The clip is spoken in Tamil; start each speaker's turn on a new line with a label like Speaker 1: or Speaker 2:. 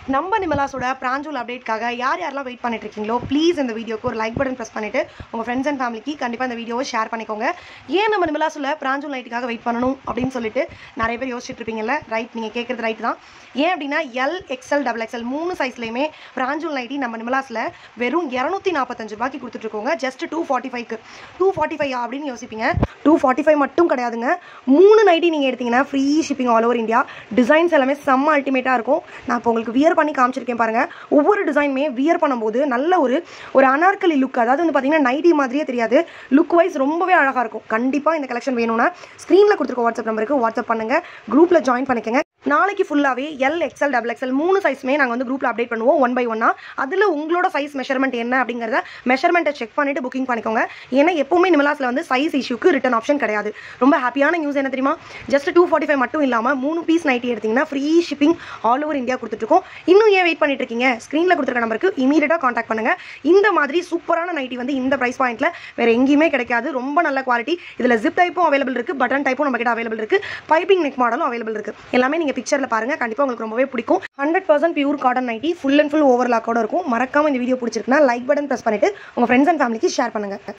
Speaker 1: நம்ம நிமலாஸோட பிராஞ்சூல் அப்டேட்காக யார் யாரெல்லாம் வெயிட் பண்ணிட்டு இருக்கீங்களோ ப்ளீஸ் இந்த வீடியோக்கு ஒரு லைக் பட்டன் ப்ரெஸ் பண்ணிட்டு உங்கள் ஃப்ரெண்ட்ஸ் அண்ட் ஃபேமிலிக்கு கண்டிப்பாக இந்த வீடியோவை ஷேர் பண்ணிக்கோங்க ஏன் நம்ம நிமலாஸில் பிராஞ்சூல் நைட்டுக்காக வெயிட் பண்ணணும் அப்படின்னு சொல்லிட்டு நிறைய பேர் யோசிச்சுட்டு இருப்பீங்கல்ல ரைட் நீங்கள் கேட்குறது ரைட் தான் ஏன் அப்படின்னா எல் எக்ஸ்எல் டபுள் எக்ஸ்எல் மூணு சைஸ்லையுமே பிராஞ்சூல் நைட்டி நம்ம நிமலாஸில் வெறும் இரநூத்தி நாற்பத்தஞ்சு ரூபாய்க்கு கொடுத்துட்ருக்கோங்க ஜஸ்ட் டூ ஃபார்ட்டி ஃபைவ்க்கு டூ ஃபார்ட்டி ஃபைவ் அப்படின்னு யோசிப்பீங்க டூ ஃபார்ட்டி ஃபைவ் மட்டும் கிடையாதுங்க மூணு நைட்டி நீங்கள் எடுத்தீங்கன்னா free shipping all over India designs எல்லாமே செம்ம அல்டிமேட்டாக இருக்கும் நான் இப்போ உங்களுக்கு வியர் பண்ணி காமிச்சிருக்கேன் பாருங்க ஒவ்வொரு டிசைனுமே வியர் பண்ணும்போது நல்ல ஒரு ஒரு அனார்கலி லுக் அதாவது வந்து பார்த்தீங்கன்னா நைட்டி மாதிரியே தெரியாது லுக் வைஸ் ரொம்பவே அழகாக இருக்கும் கண்டிப்பாக இந்த கலெக்ஷன் வேணும்னா ஸ்க்ரீனில் கொடுத்துருக்க வாட்ஸ்அப் நம்பருக்கு வாட்ஸ்அப் பண்ணுங்க குரூப்பில் ஜாயின் பண்ணிக்கங்க நாளைக்கு ஃபுல்லாகவே எல் எக்ஸ்எல் டபுள் எக்ஸ்எல் மூணு சைஸுமே நாங்கள் வந்து குரூப்பில் அப்டேட் பண்ணுவோம் ஒன் பை ஒன்னா அதில் உங்களோட சைஸ் மெஷர்மெண்ட் என்ன அப்படிங்கிறத மெஷர்மெண்ட்டை செக் பண்ணிட்டு புக்கிங் பண்ணிக்கோங்க ஏன்னா எப்பவுமே நிமலாஸில் வந்து சைஸ் இஷ்யூக்கு ரிட்டன் ஆப்ஷன் கிடையாது ரொம்ப ஹாப்பியான நியூஸ் என்ன தெரியுமா ஜஸ்ட் டூ ஃபார்ட்டி ஃபைவ் மட்டும் இல்லாமல் மூணு பீஸ் நைட்டி எடுத்தீங்கன்னா free shipping all over India கொடுத்துட்ருக்கோம் இன்னும் ஏன் வெயிட் பண்ணிட்டு இருக்கீங்க ஸ்க்ரீனில் கொடுத்துருக்க நம்பருக்கு இமீடியட்டாக காண்டாக்ட் பண்ணுங்க இந்த மாதிரி சூப்பரான நைட்டி வந்து இந்த ப்ரைஸ் பாயிண்ட்ல வேற எங்கேயுமே கிடைக்காது ரொம்ப நல்ல குவாலிட்டி இதில் ஜிப் டைப்பும் அவைலபிள் இருக்கு பட்டன் டைப்பும் நம்ம கிட்ட அவைலபிள் இருக்கு பைப்பிங் நெக் மாடலும் அவைலபிள் இருக்கு எல்லாமே நீங்க பிக்சர்ல பாருங்க கண்டிப்பா உங்களுக்கு ரொம்பவே பிடிக்கும் hundred percent pure cotton nighty full and full ஓவர்லாக்கோட இருக்கும் மறக்காம இந்த வீடியோ பிடிச்சிருக்குன்னா லைக் பட்டன் ப்ரெஸ் பண்ணிட்டு உங்க ஃப்ரெண்ட்ஸ் அண்ட் ஃபேமிலிக்கு ஷேர் பண்ணுங்க